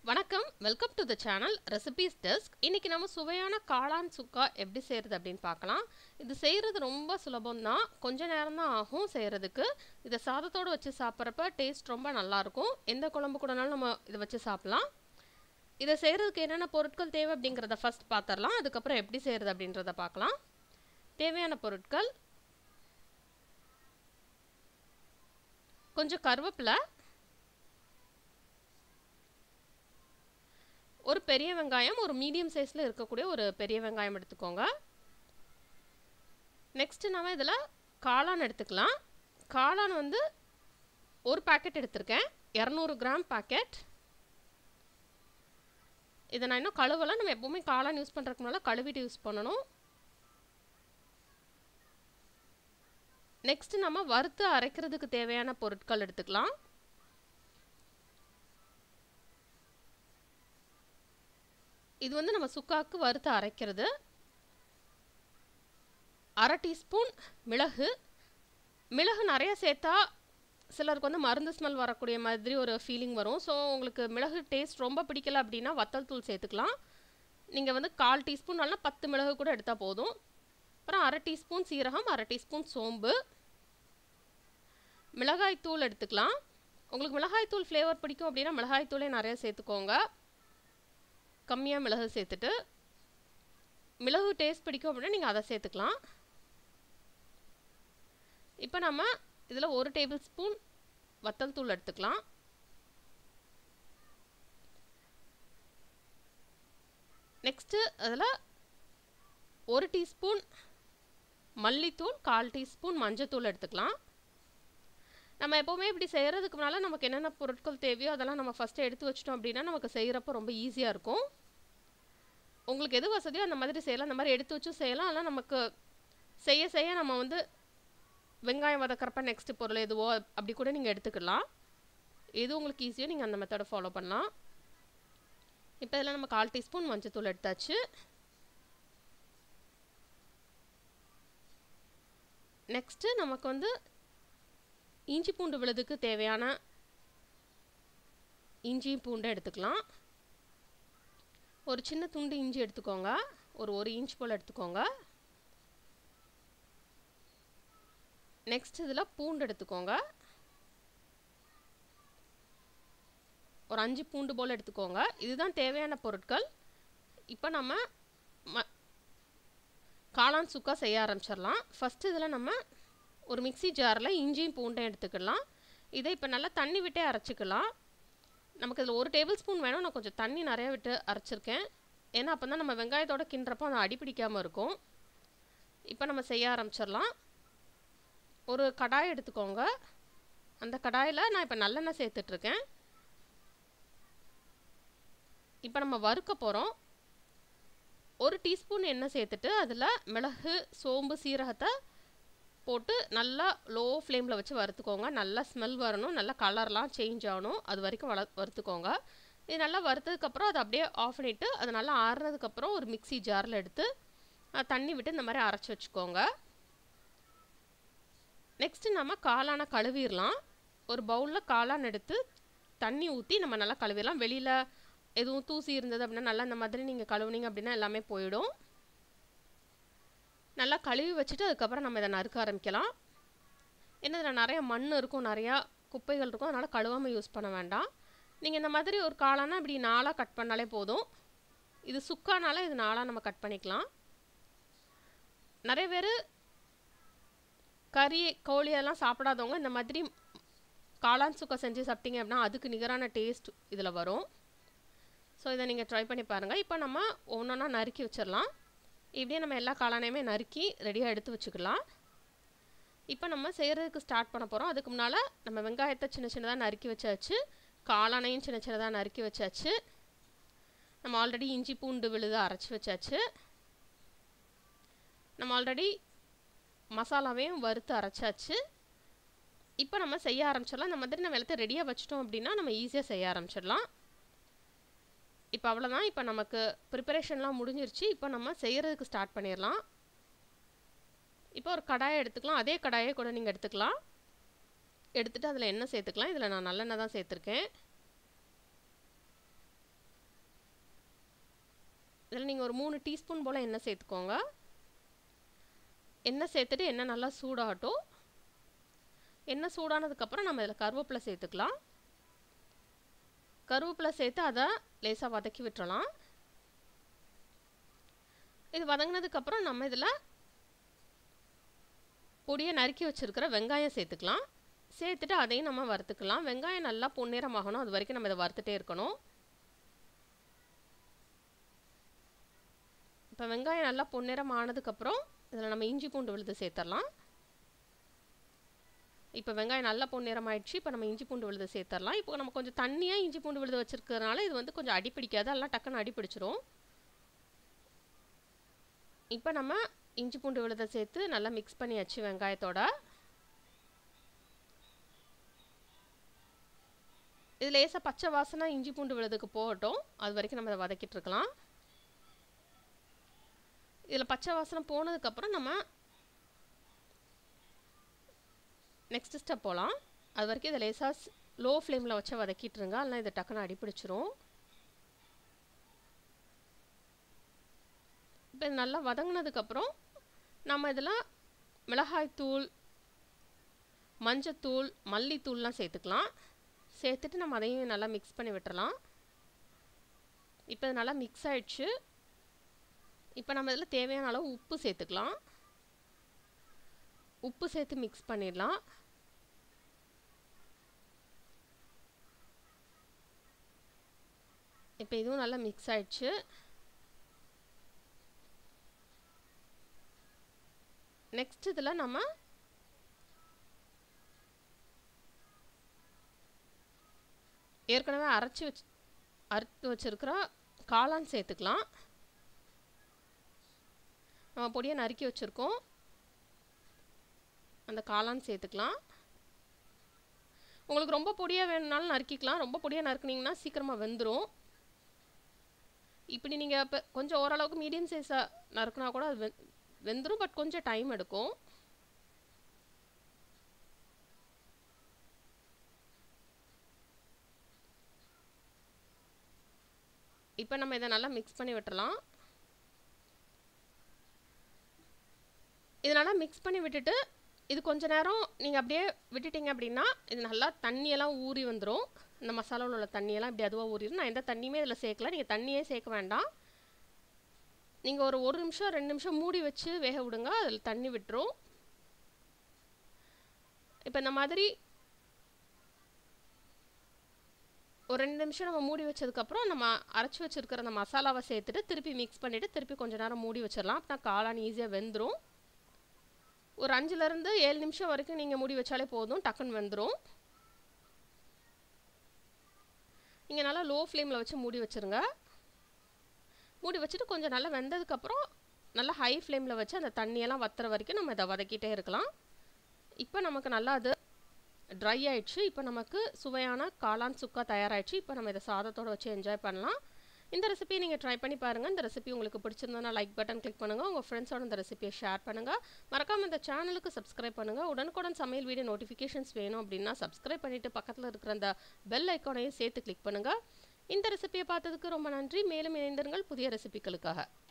வணக்கம் welcome to the channel recipes desk இன்றைக்கி நம்ம சுவையான காளான் சுக்கா எப்படி செய்கிறது அப்படின்னு பார்க்கலாம் இது செய்கிறது ரொம்ப சுலபம்தான் கொஞ்ச நேரம் தான் ஆகும் செய்கிறதுக்கு இதை சாதத்தோடு வச்சு சாப்பிட்றப்ப டேஸ்ட் ரொம்ப நல்லாயிருக்கும் எந்த குழம்பு கூடனாலும் நம்ம இதை வச்சு சாப்பிட்லாம் இதை செய்கிறதுக்கு என்னென்ன பொருட்கள் தேவை அப்படிங்கிறத ஃபஸ்ட் பார்த்துடலாம் அதுக்கப்புறம் எப்படி செய்கிறது அப்படின்றத பார்க்கலாம் தேவையான பொருட்கள் கொஞ்சம் கருவேப்பிலை ஒரு பெரிய வெங்காயம் ஒரு மீடியம் சைஸில் இருக்கக்கூடிய ஒரு பெரிய வெங்காயம் எடுத்துக்கோங்க நெக்ஸ்ட்டு நம்ம இதில் காளான் எடுத்துக்கலாம் காளான் வந்து ஒரு பேக்கெட் எடுத்திருக்கேன் இரநூறு கிராம் பேக்கெட் இதை நான் இன்னும் கழுவலை நம்ம எப்போவுமே காளான் யூஸ் பண்ணுறதுக்கு முன்னால் கழுவிட்டு யூஸ் பண்ணணும் நெக்ஸ்ட்டு நம்ம வறுத்து அரைக்கிறதுக்கு தேவையான பொருட்கள் எடுத்துக்கலாம் இது வந்து நம்ம சுக்காக்கு வறுத்து அரைக்கிறது அரை டீஸ்பூன் மிளகு மிளகு நிறைய சேர்த்தா சிலருக்கு வந்து மருந்து ஸ்மெல் வரக்கூடிய மாதிரி ஒரு ஃபீலிங் வரும் ஸோ உங்களுக்கு மிளகு டேஸ்ட் ரொம்ப பிடிக்கல அப்படின்னா வத்தல் தூள் சேர்த்துக்கலாம் நீங்கள் வந்து கால் டீஸ்பூன் நல்லா பத்து மிளகு கூட எடுத்தால் போதும் அப்புறம் அரை டீஸ்பூன் சீரகம் அரை டீஸ்பூன் சோம்பு மிளகாய் தூள் எடுத்துக்கலாம் உங்களுக்கு மிளகாய் தூள் ஃப்ளேவர் பிடிக்கும் அப்படின்னா மிளகாய் தூளே நிறைய சேர்த்துக்கோங்க கம்மியாக மிளகு சேர்த்துட்டு மிளகு டேஸ்ட் பிடிக்கும் அப்படின்னா நீங்கள் அதை சேர்த்துக்கலாம் இப்போ நம்ம இதில் ஒரு டேபிள் ஸ்பூன் வத்தல் தூள் எடுத்துக்கலாம் நெக்ஸ்ட்டு அதில் ஒரு டீஸ்பூன் மல்லித்தூள் கால் டீஸ்பூன் மஞ்சத்தூள் எடுத்துக்கலாம் நம்ம எப்போவுமே இப்படி செய்கிறதுக்கு முன்னால் நமக்கு என்னென்ன பொருட்கள் தேவையோ அதெல்லாம் நம்ம ஃபஸ்ட்டு எடுத்து வச்சிட்டோம் அப்படின்னா நமக்கு செய்கிறப்ப ரொம்ப ஈஸியாக இருக்கும் உங்களுக்கு எது வசதியோ அந்த மாதிரி செய்யலாம் அந்த மாதிரி எடுத்து வச்சும் செய்யலாம் ஆனால் நமக்கு செய்ய செய்ய நம்ம வந்து வெங்காயம் வதக்கிறப்ப நெக்ஸ்ட்டு பொருள் எதுவோ அப்படி கூட நீங்கள் எடுத்துக்கலாம் எது உங்களுக்கு ஈஸியோ நீங்கள் அந்த மெத்தடை ஃபாலோ பண்ணலாம் இப்போ இதில் நம்ம கால் டீஸ்பூன் மஞ்சத்தூள் எடுத்தாச்சு நெக்ஸ்ட்டு நமக்கு வந்து இஞ்சி பூண்டு விழுதுக்கு தேவையான இஞ்சி பூண்டை எடுத்துக்கலாம் ஒரு சின்ன துண்டு இஞ்சி எடுத்துக்கோங்க ஒரு ஒரு இன்ச் போல் எடுத்துக்கோங்க நெக்ஸ்ட் இதில் பூண்டு எடுத்துக்கோங்க ஒரு அஞ்சு பூண்டு போல் எடுத்துக்கோங்க இதுதான் தேவையான பொருட்கள் இப்போ நம்ம ம காளான் சுக்கா செய்ய ஆரம்பிச்சிடலாம் ஃபஸ்ட்டு இதில் நம்ம ஒரு மிக்சி ஜாரில் இஞ்சியும் பூண்டையும் எடுத்துக்கலாம் இதை இப்போ நல்லா தண்ணி விட்டே அரைச்சிக்கலாம் நமக்கு இதில் ஒரு டேபிள் ஸ்பூன் வேணும் நான் கொஞ்சம் தண்ணி நிறையா விட்டு அரைச்சிருக்கேன் ஏன்னா அப்போ தான் நம்ம வெங்காயத்தோட கிண்டுறப்போ அது அடி பிடிக்காமல் இருக்கும் இப்போ நம்ம செய்ய ஆரம்பிச்சிடலாம் ஒரு கடாய் எடுத்துக்கோங்க அந்த கடாயில் நான் இப்போ நல்லெண்ணெய் சேர்த்துட்ருக்கேன் இப்போ நம்ம வறுக்க போகிறோம் ஒரு டீஸ்பூன் எண்ணெய் சேர்த்துட்டு அதில் மிளகு சோம்பு சீரகத்தை போட்டு நல்லா லோ ஃப்ளேமில் வச்சு வறுத்துக்கோங்க நல்லா ஸ்மெல் வரணும் நல்லா கலர்லாம் சேஞ்ச் ஆகணும் அது வரைக்கும் வள வறுத்துக்கோங்க இது நல்லா வறுத்ததுக்கப்புறம் அதை அப்படியே ஆஃப் பண்ணிவிட்டு அது நல்லா ஆறுனதுக்கப்புறம் ஒரு மிக்சி ஜாரில் எடுத்து தண்ணி விட்டு இந்த மாதிரி அரைச்சி வச்சுக்கோங்க நெக்ஸ்ட்டு நம்ம காளானை கழுவிடலாம் ஒரு பவுலில் காளான் எடுத்து தண்ணி ஊற்றி நம்ம நல்லா கழுவிடலாம் வெளியில் எதுவும் தூசி இருந்தது அப்படின்னா நல்லா இந்த மாதிரி நீங்கள் கழுவுனீங்க அப்படின்னா எல்லாமே போயிடும் நல்லா கழுவி வச்சுட்டு அதுக்கப்புறம் நம்ம இதை நறுக்க ஆரம்பிக்கலாம் ஏன்னா இதில் நிறைய மண் இருக்கும் நிறையா குப்பைகள் இருக்கும் அதனால் கழுவாமல் யூஸ் பண்ண வேண்டாம் நீங்கள் இந்த மாதிரி ஒரு காளானா இப்படி நாளாக கட் பண்ணாலே போதும் இது சுக்கானால இது நாளாக நம்ம கட் பண்ணிக்கலாம் நிறைய பேர் கறி கோழி அதெல்லாம் சாப்பிடாதவங்க இந்த மாதிரி காளான் சுக்கா செஞ்சு சாப்பிட்டீங்க அப்படின்னா அதுக்கு நிகரான டேஸ்ட் இதில் வரும் ஸோ இதை நீங்கள் ட்ரை பண்ணி பாருங்கள் இப்போ நம்ம ஒன்றொன்னா நறுக்கி வச்சிடலாம் இப்படியே நம்ம எல்லா காளானையுமே நறுக்கி ரெடியாக எடுத்து வச்சுக்கலாம் இப்போ நம்ம செய்கிறதுக்கு ஸ்டார்ட் பண்ண போகிறோம் அதுக்கு முன்னால் நம்ம வெங்காயத்தை சின்ன சின்னதாக நறுக்கி வச்சாச்சு காளானையும் சின்ன சின்னதாக நறுக்கி வச்சாச்சு நம்ம ஆல்ரெடி இஞ்சி பூண்டு விழுது அரைச்சி வச்சாச்சு நம்ம ஆல்ரெடி மசாலாவையும் வறுத்து அரைச்சாச்சு இப்போ நம்ம செய்ய ஆரம்பிச்சிடலாம் இந்த மாதிரி நம்ம எல்லாத்தையும் ரெடியாக வச்சிட்டோம் அப்படின்னா நம்ம ஈஸியாக செய்ய ஆரம்பிச்சிடலாம் இப்போ அவ்வளோதான் இப்போ நமக்கு ப்ரிப்பரேஷன்லாம் முடிஞ்சிருச்சு இப்போ நம்ம செய்கிறதுக்கு ஸ்டார்ட் பண்ணிடலாம் இப்போ ஒரு கடாயை எடுத்துக்கலாம் அதே கடாயை கூட நீங்கள் எடுத்துக்கலாம் எடுத்துகிட்டு அதில் எண்ணெய் சேர்த்துக்கலாம் இதில் நான் நல்லெண்ணெய் தான் சேர்த்துருக்கேன் இதில் நீங்கள் ஒரு மூணு டீஸ்பூன் போல் எண்ணெய் சேர்த்துக்கோங்க எண்ணெய் சேர்த்துட்டு எண்ணெய் நல்லா சூடாகட்டும் எண்ணெய் சூடானதுக்கப்புறம் நம்ம இதில் கருவேப்பிலை சேர்த்துக்கலாம் கருவேப்பிலை சேர்த்து அதை லேசாக வதக்கி விட்டுறலாம் இது வதங்கினதுக்கப்புறம் நம்ம இதில் பொடியை நறுக்கி வச்சுருக்கிற வெங்காயம் சேர்த்துக்கலாம் சேர்த்துட்டு அதையும் நம்ம வறுத்துக்கலாம் வெங்காயம் நல்லா பொன்னிறமாகணும் அது வரைக்கும் நம்ம இதை வறுத்துட்டே இருக்கணும் இப்போ வெங்காயம் நல்லா பொன்னிறம் ஆனதுக்கப்புறம் இதில் நம்ம இஞ்சி பூண்டு விழுது சேர்த்துடலாம் இப்போ வெங்காயம் நல்லா பொன்னிறம் ஆயிடுச்சு இப்போ நம்ம இஞ்சி பூண்டு விழுது சேர்த்துடலாம் இப்போ நம்ம கொஞ்சம் தண்ணியாக இஞ்சி பூண்டு விழுது வச்சுருக்கிறதுனால இது வந்து கொஞ்சம் அடிப்பிடிக்காது எல்லாம் டக்குன்னு அடிப்பிடிச்சிரும் இப்போ நம்ம இஞ்சி பூண்டு விழுதை சேர்த்து நல்லா மிக்ஸ் பண்ணியாச்சு வெங்காயத்தோட இது லேசாக பச்சை வாசனை இஞ்சி பூண்டு விழுதுக்கு போகட்டும் அது வரைக்கும் நம்ம இதை வதக்கிட்டு இருக்கலாம் இதில் பச்சை வாசனை போனதுக்கப்புறம் நம்ம நெக்ஸ்ட் ஸ்டெப் போகலாம் அது வரைக்கும் இதை லேசாக லோ ஃப்ளேமில் வச்சு வதக்கிட்டுருங்க இல்லைனா இது டக்குன்னு அடிப்பிடிச்சிரும் இப்போ இது நல்லா வதங்கினதுக்கப்புறம் நம்ம இதில் மிளகாய்த்தூள் மஞ்சத்தூள் மல்லித்தூள்லாம் சேர்த்துக்கலாம் சேர்த்துட்டு நம்ம அதையும் நல்லா மிக்ஸ் பண்ணி விட்டுறலாம் இப்போ இது நல்லா மிக்ஸ் ஆயிடுச்சு இப்போ நம்ம இதில் தேவையான அளவு உப்பு சேர்த்துக்கலாம் உப்பு சேர்த்து மிக்ஸ் பண்ணிடலாம் இப்போ இதுவும் நல்லா மிக்ஸ் ஆயிடுச்சு நெக்ஸ்ட் இதில் நம்ம ஏற்கனவே அரைச்சி வச்சு அறுத்து வச்சுருக்கிற காளான் சேர்த்துக்கலாம் நம்ம பொடியை நறுக்கி வச்சுருக்கோம் அந்த காளான் சேர்த்துக்கலாம் உங்களுக்கு ரொம்ப பொடியாக வேணும்னாலும் நறுக்கிக்கலாம் ரொம்ப பொடியாக நறுக்குனிங்கன்னா சீக்கிரமாக வெந்துடும் இப்படி நீங்கள் இப்போ கொஞ்சம் ஓரளவுக்கு மீடியம் சைஸாக நறுக்குனா கூட அது வெ வெந்துடும் பட் கொஞ்சம் டைம் எடுக்கும் இப்போ நம்ம இதை நல்லா மிக்ஸ் பண்ணி விட்டுறலாம் இது நல்லா மிக்ஸ் பண்ணி விட்டுட்டு இது கொஞ்ச நேரம் நீங்கள் அப்படியே விட்டுட்டீங்க அப்படின்னா இது நல்லா தண்ணியெல்லாம் ஊறி வந்துடும் இந்த மசாலாவில் உள்ள தண்ணியெல்லாம் இப்படி அதுவாக ஊறிடும் நான் எந்த தண்ணியுமே இதில் சேர்க்கல நீங்கள் தண்ணியே சேர்க்க வேண்டாம் நீங்கள் ஒரு ஒரு நிமிஷம் ரெண்டு நிமிஷம் மூடி வச்சு வேக விடுங்க அதில் தண்ணி விட்டுரும் இப்போ இந்த மாதிரி ஒரு ரெண்டு நிமிஷம் நம்ம மூடி வச்சதுக்கப்புறம் நம்ம அரைச்சி வச்சுருக்கிற அந்த மசாலாவை சேர்த்துட்டு திருப்பி மிக்ஸ் பண்ணிவிட்டு திருப்பி கொஞ்சம் நேரம் மூடி வச்சிடலாம் அப்படின்னா காளான் ஈஸியாக வெந்துடும் ஒரு அஞ்சுலேருந்து ஏழு நிமிஷம் வரைக்கும் நீங்கள் மூடி வச்சாலே போதும் டக்குன்னு வெந்துடும் நீங்கள் நல்லா லோ ஃப்ளேமில் வச்சு மூடி வச்சுருங்க மூடி வச்சுட்டு கொஞ்சம் நல்லா வெந்ததுக்கப்புறம் நல்லா ஹை ஃப்ளேமில் வச்சு அந்த தண்ணியெல்லாம் வத்துற வரைக்கும் நம்ம இதை வதக்கிட்டே இருக்கலாம் இப்போ நமக்கு நல்லா அது ட்ரை ஆயிடுச்சு இப்போ நமக்கு சுவையான காளான் சுக்கா தயாராகிடுச்சு இப்போ நம்ம இதை சாதத்தோடு வச்சு என்ஜாய் பண்ணலாம் இந்த ரெசிபியை நீங்கள் ட்ரை பண்ணி பாருங்கள் இந்த ரெசிபி உங்களுக்கு பிடிச்சிருந்ததுனா லைக் பட்டன் கிளிக் பண்ணுங்கள் உங்கள் ஃப்ரெண்ட்ஸோட இந்த ரெசிபியை ஷேர் பண்ணுங்கள் மறக்காமல் இந்த சேனலுக்கு சப்ஸ்கிரைப் பண்ணுங்கள் உடனுக்குடன் சமையல் வீடியோ நோட்டிஃபிகேஷன்ஸ் வேணும் அப்படின்னா சப்ஸ்கிரைப் பண்ணிவிட்டு பக்கத்தில் இருக்கிற அந்த பெல் ஐக்கானையும் சேர்த்து கிளிக் பண்ணுங்கள் இந்த ரெசிபியை பார்த்ததுக்கு ரொம்ப நன்றி மேலும் இணைந்திருங்கள் புதிய ரெசிபிகளுக்காக